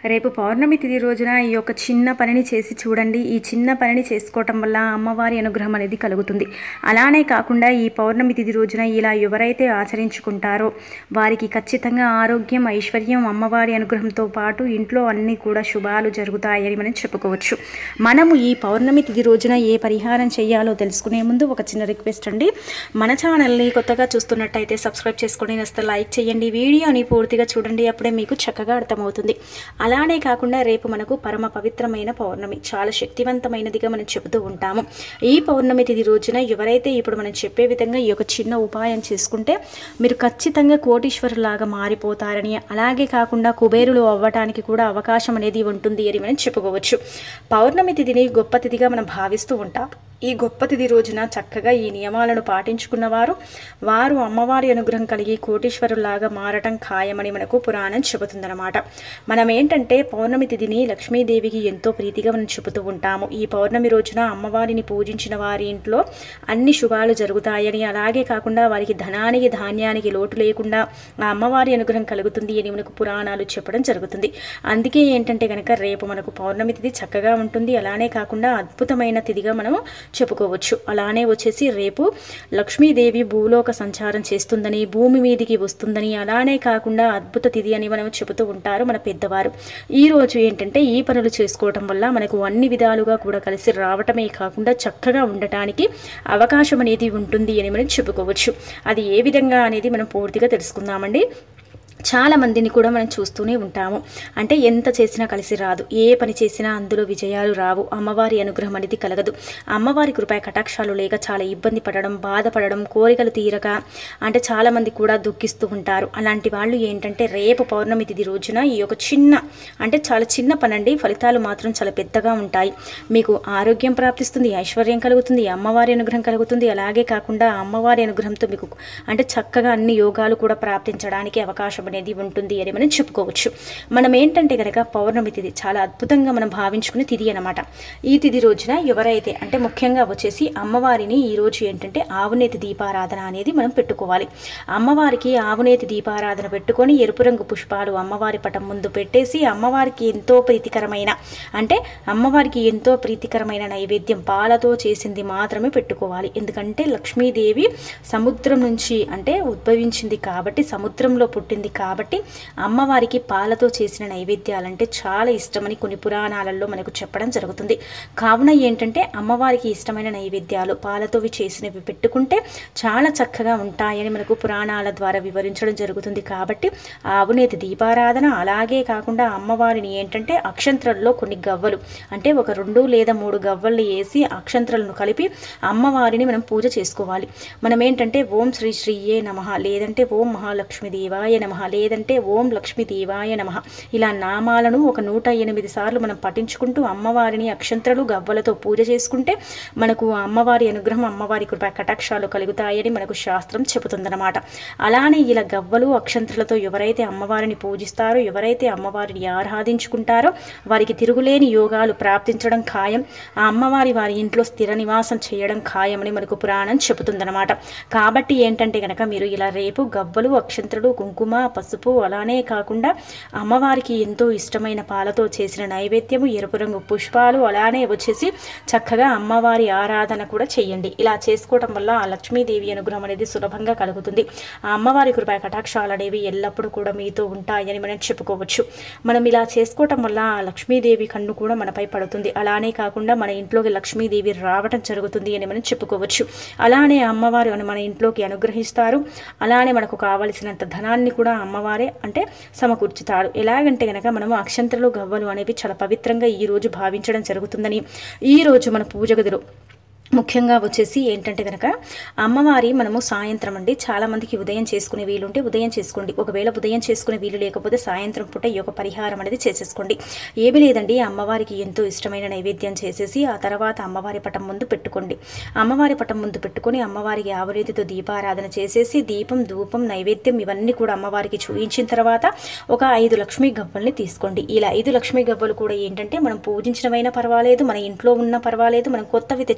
రేపు పౌర్ణమి తిథి రోజున ఈ యొక్క చిన్న పనిని చేసి చూడండి ఈ చిన్న పనిని చేసుకోవటం వల్ల అమ్మవారి అనుగ్రహం అనేది కలుగుతుంది అలానే కాకుండా ఈ పౌర్ణమి తిథి రోజున ఇలా ఎవరైతే ఆచరించుకుంటారో వారికి ఖచ్చితంగా ఆరోగ్యం ఐశ్వర్యం అమ్మవారి అనుగ్రహంతో పాటు ఇంట్లో అన్నీ కూడా శుభాలు జరుగుతాయని మనం చెప్పుకోవచ్చు మనము ఈ పౌర్ణమి తిథి రోజున ఏ పరిహారం చేయాలో తెలుసుకునే ముందు ఒక చిన్న రిక్వెస్ట్ అండి మన ఛానల్ని కొత్తగా చూస్తున్నట్టయితే సబ్స్క్రైబ్ చేసుకొని నస్తే లైక్ చేయండి వీడియోని పూర్తిగా చూడండి అప్పుడే మీకు చక్కగా అర్థమవుతుంది అలానే కాకుండా రేపు మనకు పరమ పవిత్రమైన పౌర్ణమి చాలా శక్తివంతమైనదిగా మనం చెబుతూ ఉంటాము ఈ పౌర్ణమి తిథి రోజున ఎవరైతే ఇప్పుడు మనం చెప్పే విధంగా ఈ యొక్క చిన్న ఉపాయం చేసుకుంటే మీరు ఖచ్చితంగా కోటీశ్వరులాగా మారిపోతారని అలాగే కాకుండా కుబేరులు అవ్వటానికి కూడా అవకాశం అనేది ఉంటుంది అని మనం చెప్పుకోవచ్చు పౌర్ణమి తిథిని గొప్ప తిథిగా మనం భావిస్తూ ఉంటాం ఈ గొప్ప తిథి రోజున చక్కగా ఈ నియమాలను పాటించుకున్నవారు వారు అమ్మవారి అనుగ్రహం కలిగి కోటీశ్వరులాగా మారటం ఖాయమని మనకు పురాణం చెబుతుందన్నమాట మనం ఏంటంటే పౌర్ణమి తిథిని లక్ష్మీదేవికి ఎంతో ప్రీతిగా మనం చెబుతూ ఉంటాము ఈ పౌర్ణమి రోజున అమ్మవారిని పూజించిన వారి ఇంట్లో అన్ని శుభాలు జరుగుతాయని అలాగే కాకుండా వారికి ధనానికి ధాన్యానికి లోటు లేకుండా ఆ అమ్మవారి అనుగ్రహం కలుగుతుంది అని మనకు పురాణాలు చెప్పడం జరుగుతుంది అందుకే ఏంటంటే కనుక రేపు మనకు పౌర్ణమి తిథి చక్కగా ఉంటుంది అలానే కాకుండా అద్భుతమైన తిథిగా మనము చెప్పుకోవచ్చు అలానే వచ్చేసి రేపు లక్ష్మీదేవి భూలోక సంచారం చేస్తుందని భూమి మీదికి వస్తుందని అలానే కాకుండా అద్భుత తిథి అని మనం చెబుతూ ఉంటారు మన పెద్దవారు ఈ రోజు ఏంటంటే ఈ పనులు చేసుకోవటం వల్ల మనకు అన్ని విధాలుగా కూడా కలిసి రావటమే కాకుండా చక్కగా ఉండటానికి అవకాశం అనేది ఉంటుంది అని మనం చెప్పుకోవచ్చు అది ఏ విధంగా అనేది మనం పూర్తిగా తెలుసుకుందామండి చాలా మందిని కూడా మనం చూస్తూనే ఉంటాము అంటే ఎంత చేసినా కలిసి రాదు ఏ పని చేసినా అందులో విజయాలు రావు అమ్మవారి అనుగ్రహం అనేది కలగదు అమ్మవారి కృపా కటాక్షాలు లేక చాలా ఇబ్బంది పడడం బాధపడడం కోరికలు తీరక అంటే చాలా మంది కూడా దుఃఖిస్తూ ఉంటారు అలాంటి వాళ్ళు ఏంటంటే రేపు పౌర్ణమి తిథి రోజున ఈ యొక్క చిన్న అంటే చాలా చిన్న పనండి ఫలితాలు మాత్రం చాలా పెద్దగా ఉంటాయి మీకు ఆరోగ్యం ప్రాప్తిస్తుంది ఐశ్వర్యం కలుగుతుంది అమ్మవారి అనుగ్రహం కలుగుతుంది అలాగే కాకుండా అమ్మవారి అనుగ్రహంతో మీకు అంటే చక్కగా అన్ని యోగాలు కూడా ప్రాప్తించడానికి అవకాశం అనేది ఉంటుంది అని మనం చెప్పుకోవచ్చు మనం ఏంటంటే కనుక పౌర్ణమి తిథి చాలా అద్భుతంగా మనం భావించుకునే తిథి అనమాట ఈ తిథి రోజున ఎవరైతే అంటే ముఖ్యంగా వచ్చేసి అమ్మవారిని ఈ రోజు ఏంటంటే ఆవునేతి దీపారాధన అనేది మనం పెట్టుకోవాలి అమ్మవారికి ఆవునేతి దీపారాధన పెట్టుకొని ఎరుపు రంగు పుష్పాలు అమ్మవారి పటం ముందు పెట్టేసి అమ్మవారికి ఎంతో ప్రీతికరమైన అంటే అమ్మవారికి ఎంతో ప్రీతికరమైన నైవేద్యం పాలతో చేసింది మాత్రమే పెట్టుకోవాలి ఎందుకంటే లక్ష్మీదేవి సముద్రం నుంచి అంటే ఉద్భవించింది కాబట్టి సముద్రంలో పుట్టింది కాబట్టి అమ్మవారికి పాలతో చేసిన నైవేద్యాలంటే చాలా ఇష్టమని కొన్ని పురాణాలలో మనకు చెప్పడం జరుగుతుంది కావున ఏంటంటే అమ్మవారికి ఇష్టమైన నైవేద్యాలు పాలతోవి చేసినవి పెట్టుకుంటే చాలా చక్కగా ఉంటాయని మనకు పురాణాల ద్వారా వివరించడం జరుగుతుంది కాబట్టి ఆవునేతి దీపారాధన అలాగే కాకుండా అమ్మవారిని ఏంటంటే అక్షంత్రల్లో కొన్ని గవ్వలు అంటే ఒక రెండు లేదా మూడు గవ్వలు వేసి అక్షంత్రలను కలిపి అమ్మవారిని మనం పూజ చేసుకోవాలి మనం ఏంటంటే ఓం శ్రీ శ్రీయే నమ లేదంటే ఓం మహాలక్ష్మి దేవాయ నమ లేదంటే ఓం లక్ష్మీ దేవాయ నమ ఇలా నామాలను ఒక నూట ఎనిమిది సార్లు మనం పఠించుకుంటూ అమ్మవారిని అక్షంత్రలు గవ్వలతో పూజ చేసుకుంటే మనకు ఆ అమ్మవారి అనుగ్రహం అమ్మవారి కృప కటాక్షాలు కలుగుతాయని మనకు శాస్త్రం చెబుతుందన్నమాట అలానే ఇలా గవ్వలు అక్షంత్రలతో ఎవరైతే అమ్మవారిని పూజిస్తారో ఎవరైతే అమ్మవారిని ఆరాధించుకుంటారో వారికి తిరుగులేని యోగాలు ప్రాప్తించడం ఖాయం ఆ అమ్మవారి వారి ఇంట్లో స్థిర నివాసం చేయడం ఖాయమని మనకు పురాణం చెబుతుందన్నమాట కాబట్టి ఏంటంటే కనుక మీరు ఇలా రేపు గవ్వలు అక్షంత్రలు కుంకుమ పసుపు అలానే కాకుండా అమ్మవారికి ఎంతో ఇష్టమైన పాలతో చేసిన నైవేద్యము ఎరుపు రంగు పుష్పాలు అలానే వచ్చేసి చక్కగా అమ్మవారి ఆరాధన కూడా చేయండి ఇలా చేసుకోవడం వల్ల ఆ లక్ష్మీదేవి అనుగ్రహం అనేది సులభంగా కలుగుతుంది ఆ అమ్మవారి కృపా కటాక్షాలు అనేవి ఎల్లప్పుడూ కూడా మీతో ఉంటాయని మనం చెప్పుకోవచ్చు మనం ఇలా చేసుకోవటం వల్ల ఆ లక్ష్మీదేవి కన్ను కూడా మనపై పడుతుంది అలానే కాకుండా మన ఇంట్లోకి లక్ష్మీదేవి రావటం జరుగుతుంది అని మనం చెప్పుకోవచ్చు అలానే అమ్మవారు మన ఇంట్లోకి అనుగ్రహిస్తారు అలానే మనకు కావలసినంత ధనాన్ని కూడా అమ్మవారే అంటే సమకూర్చుతారు ఎలాగంటే గనక మనము అక్షంతలు గవ్వలు అనేవి చాలా పవిత్రంగా ఈ రోజు భావించడం జరుగుతుందని ఈ రోజు మన పూజ గదిలో ముఖ్యంగా వచ్చేసి ఏంటంటే కనుక అమ్మవారి మనము సాయంత్రం అండి చాలామందికి ఉదయం చేసుకునే వీలు ఉంటే ఉదయం చేసుకోండి ఒకవేళ ఉదయం చేసుకునే వీలు లేకపోతే సాయంత్రం పూట ఈ యొక్క పరిహారం అనేది చేసేసుకోండి ఏమీ లేదండి అమ్మవారికి ఎంతో ఇష్టమైన నైవేద్యం చేసేసి ఆ తర్వాత అమ్మవారి పటం ముందు పెట్టుకోండి అమ్మవారి పటం ముందు పెట్టుకొని అమ్మవారికి ఆవరీతితో దీపారాధన చేసేసి దీపం ధూపం నైవేద్యం ఇవన్నీ కూడా అమ్మవారికి చూయించిన తర్వాత ఒక ఐదు లక్ష్మీ గవ్వల్ని తీసుకోండి ఇలా ఐదు లక్ష్మీ గవ్వలు కూడా ఏంటంటే మనం పూజించినవైనా పర్వాలేదు మన ఇంట్లో ఉన్న పర్వాలేదు మనం కొత్తవి తెచ్చుకున్న పర్వాలేదు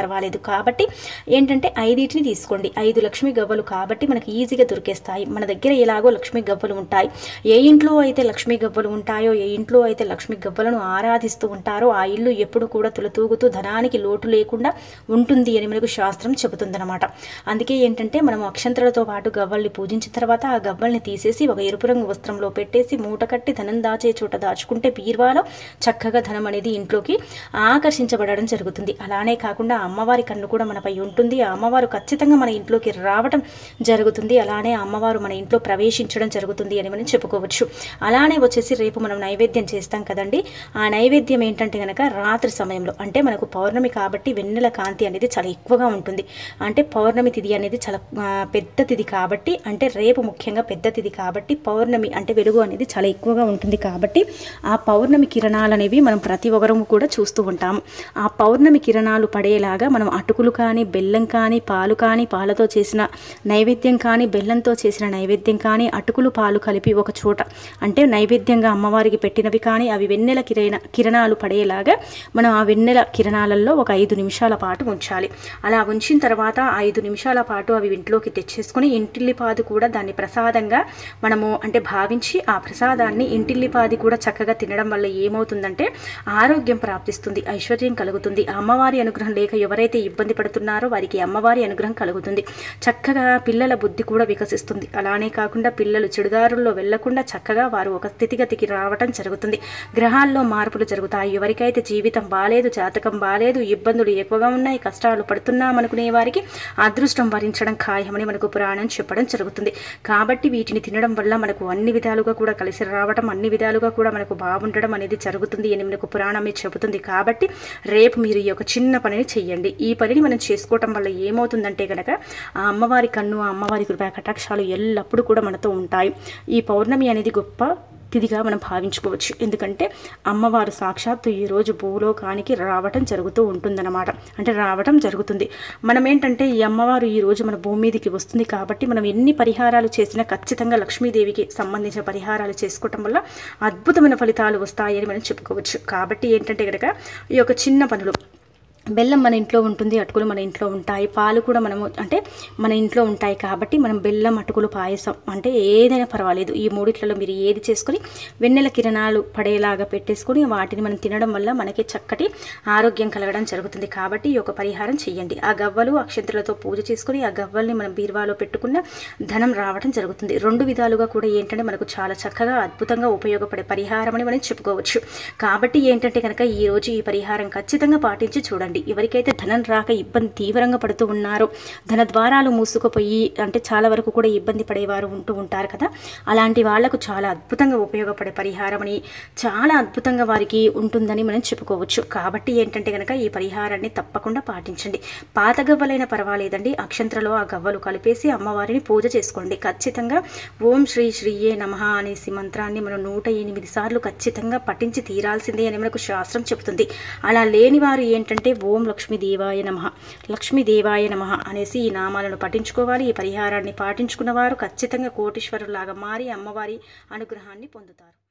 పర్వాలేదు కాబట్టి ఏంటంటే ఐదింటిని తీసుకోండి ఐదు లక్ష్మీ గవ్వలు కాబట్టి మనకి ఈజీగా దొరికేస్తాయి మన దగ్గర ఎలాగో లక్ష్మీ గవ్వలు ఉంటాయి ఏ ఇంట్లో అయితే లక్ష్మీ గవ్వలు ఉంటాయో ఏ ఇంట్లో అయితే లక్ష్మీ గవ్వలను ఆరాధిస్తూ ఉంటారో ఆ ఇల్లు ఎప్పుడు కూడా తులతూగుతూ ధనానికి లోటు లేకుండా ఉంటుంది అని మనకు శాస్త్రం చెబుతుందన్నమాట అందుకే ఏంటంటే మనం అక్షంతలతో పాటు గవ్వల్ని పూజించిన తర్వాత ఆ గవ్వల్ని తీసేసి ఒక ఎరుపు రంగు వస్త్రంలో పెట్టేసి మూట కట్టి ధనం దాచే చోట దాచుకుంటే బీర్వాలో చక్కగా ధనం అనేది ఇంట్లోకి ఆకర్షించబడడం జరుగుతుంది అలానే కాకుండా అమ్మవారి కన్ను కూడా మనపై ఉంటుంది ఆ అమ్మవారు ఖచ్చితంగా మన ఇంట్లోకి రావడం జరుగుతుంది అలానే ఆ అమ్మవారు మన ఇంట్లో ప్రవేశించడం జరుగుతుంది అని మనం చెప్పుకోవచ్చు అలానే వచ్చేసి రేపు మనం నైవేద్యం చేస్తాం కదండి ఆ నైవేద్యం ఏంటంటే కనుక రాత్రి సమయంలో అంటే మనకు పౌర్ణమి కాబట్టి వెన్నెల కాంతి అనేది చాలా ఎక్కువగా ఉంటుంది అంటే పౌర్ణమి తిథి అనేది చాలా ఆ, పెద్ద తిథి కాబట్టి అంటే రేపు ముఖ్యంగా పెద్ద తిథి కాబట్టి పౌర్ణమి అంటే వెలుగు అనేది చాలా ఎక్కువగా ఉంటుంది కాబట్టి ఆ పౌర్ణమి కిరణాలు అనేవి మనం ప్రతి ఒక్కరము కూడా చూస్తూ ఉంటాము ఆ పౌర్ణమి కిరణాలు పడేలాగా మనం అటుకులు కానీ బెల్లం కానీ పాలు కానీ పాలతో చేసిన నైవేద్యం కానీ బెల్లంతో చేసిన నైవేద్యం కానీ అటుకులు పాలు కలిపి ఒక చోట అంటే నైవేద్యంగా అమ్మవారికి పెట్టినవి కానీ అవి వెన్నెల కిరణ కిరణాలు పడేలాగా మనం ఆ వెన్నెల కిరణాలలో ఒక ఐదు నిమిషాల పాటు ఉంచాలి అలా ఉంచిన తర్వాత ఆ ఐదు నిమిషాల పాటు అవి ఇంట్లోకి తెచ్చేసుకుని ఇంటిల్లిపాదు కూడా దాన్ని ప్రసాదంగా మనము అంటే భావించి ఆ ప్రసాదాన్ని ఇంటిల్లిపాది కూడా చక్కగా తినడం వల్ల ఏమవుతుందంటే ఆరోగ్యం ప్రాప్తిస్తుంది ఐశ్వర్యం కలుగుతుంది ఆ అమ్మవారి అనుగ్రహం లేక ఎవరైతే ఇబ్బంది పడుతున్నారో వారికి అమ్మవారి అనుగ్రహం కలుగుతుంది చక్కగా పిల్లల బుద్ధి కూడా వికసిస్తుంది అలానే కాకుండా పిల్లలు చెడుదారుల్లో వెళ్లకుండా చక్కగా వారు ఒక స్థితిగతికి రావటం జరుగుతుంది గ్రహాల్లో మార్పులు జరుగుతాయి ఎవరికైతే జీవితం బాలేదు జాతకం బాలేదు ఇబ్బందులు ఎక్కువగా ఉన్నాయి కష్టాలు పడుతున్నాం అనుకునే వారికి అదృష్టం వరించడం ఖాయమని మనకు పురాణం చెప్పడం జరుగుతుంది కాబట్టి వీటిని తినడం వల్ల మనకు అన్ని విధాలుగా కూడా కలిసి రావడం అన్ని విధాలుగా కూడా మనకు బాగుండడం అనేది జరుగుతుంది అని మనకు పురాణమే చెబుతుంది కాబట్టి రేపు మీరు ఈ యొక్క చిన్న పనిని చెయ్యండి ఈ పనిని మనం చేసుకోవటం వల్ల ఏమవుతుందంటే కనుక ఆ అమ్మవారి కన్ను ఆ అమ్మవారి కృపా కటాక్షాలు ఎల్లప్పుడూ కూడా మనతో ఉంటాయి ఈ పౌర్ణమి అనేది గొప్ప తిథిగా మనం భావించుకోవచ్చు ఎందుకంటే అమ్మవారు సాక్షాత్తు ఈ రోజు భూలోకానికి రావటం జరుగుతూ ఉంటుందన్నమాట అంటే రావటం జరుగుతుంది మనం ఏంటంటే ఈ అమ్మవారు ఈ రోజు మన భూమి మీదకి వస్తుంది కాబట్టి మనం ఎన్ని పరిహారాలు చేసినా ఖచ్చితంగా లక్ష్మీదేవికి సంబంధించిన పరిహారాలు చేసుకోవటం వల్ల అద్భుతమైన ఫలితాలు వస్తాయని మనం చెప్పుకోవచ్చు కాబట్టి ఏంటంటే కనుక ఈ యొక్క చిన్న పనులు బెల్లం మన ఇంట్లో ఉంటుంది అటుకులు మన ఇంట్లో ఉంటాయి పాలు కూడా మనము అంటే మన ఇంట్లో ఉంటాయి కాబట్టి మనం బెల్లం అటుకులు పాయసం అంటే ఏదైనా పర్వాలేదు ఈ మూడిట్లలో మీరు ఏది చేసుకొని వెన్నెల కిరణాలు పడేలాగా పెట్టేసుకొని వాటిని మనం తినడం వల్ల మనకి చక్కటి ఆరోగ్యం కలగడం జరుగుతుంది కాబట్టి ఈ యొక్క పరిహారం చేయండి ఆ గవ్వలు అక్షంతలతో పూజ చేసుకొని ఆ గవ్వల్ని మనం బీరువాలో పెట్టుకున్న ధనం రావడం జరుగుతుంది రెండు విధాలుగా కూడా ఏంటంటే మనకు చాలా చక్కగా అద్భుతంగా ఉపయోగపడే పరిహారం అని మనం చెప్పుకోవచ్చు కాబట్టి ఏంటంటే కనుక ఈ రోజు ఈ పరిహారం ఖచ్చితంగా పాటించి చూడండి ఎవరికైతే ధనం రాక ఇబ్బంది తీవ్రంగా పడుతూ ఉన్నారో ధన ద్వారాలు మూసుకుపోయి అంటే చాలా వరకు కూడా ఇబ్బంది పడేవారు ఉంటూ ఉంటారు కదా అలాంటి వాళ్లకు చాలా అద్భుతంగా ఉపయోగపడే పరిహారం అని చాలా అద్భుతంగా వారికి ఉంటుందని మనం చెప్పుకోవచ్చు కాబట్టి ఏంటంటే కనుక ఈ పరిహారాన్ని తప్పకుండా పాటించండి పాత గవ్వలైనా పర్వాలేదండి అక్షంత్రలో ఆ గవ్వలు కలిపేసి అమ్మవారిని పూజ చేసుకోండి ఖచ్చితంగా ఓం శ్రీ శ్రీయే నమః అనేసి మంత్రాన్ని మనం నూట ఎనిమిది సార్లు ఖచ్చితంగా పఠించి తీరాల్సిందే అని మనకు శాస్త్రం చెబుతుంది అలా లేని వారు ఏంటంటే ఓం లక్ష్మీదేవాయ నమ లక్ష్మీదేవాయ నమ అనేసి ఈ నామాలను పఠించుకోవాలి ఈ పరిహారాన్ని పాటించుకున్న వారు ఖచ్చితంగా కోటీశ్వరులాగా మారి అమ్మవారి అనుగ్రహాన్ని పొందుతారు